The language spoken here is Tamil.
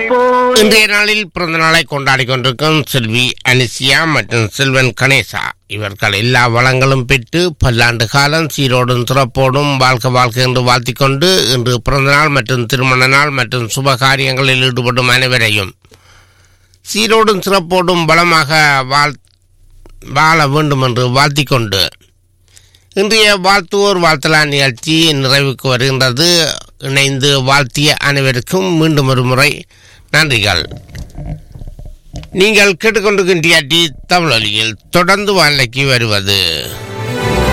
போல் இன்றைய நாளில் பிறந்த நாளை கொண்டாடி கொண்டிருக்கும் செல்வி அனிசியா மற்றும் செல்வன் கணேசா இவர்கள் எல்லா வளங்களும் பெற்று பல்லாண்டு காலம் சீரோடும் சிறப்போடும் வாழ்க்கை வாழ்க்கை என்று வாழ்த்திக் கொண்டு இன்று பிறந்த நாள் மற்றும் திருமண நாள் மற்றும் சுப காரியங்களில் ஈடுபடும் அனைவரையும் சீரோடும் சிறப்போடும் பலமாக வாழ் வாழ வேண்டும் என்று வாழ்த்திக் கொண்டு இன்றைய வாழ்த்துவோர் வாழ்த்தலாம் நிகழ்ச்சி நிறைவுக்கு வருகின்றது இணைந்து வாழ்த்திய அனைவருக்கும் மீண்டும் ஒரு முறை நன்றிகள் நீங்கள் கேட்டுக்கொண்டிருக்கின்ற தமிழொலியில் தொடர்ந்து வானிலைக்கு வருவது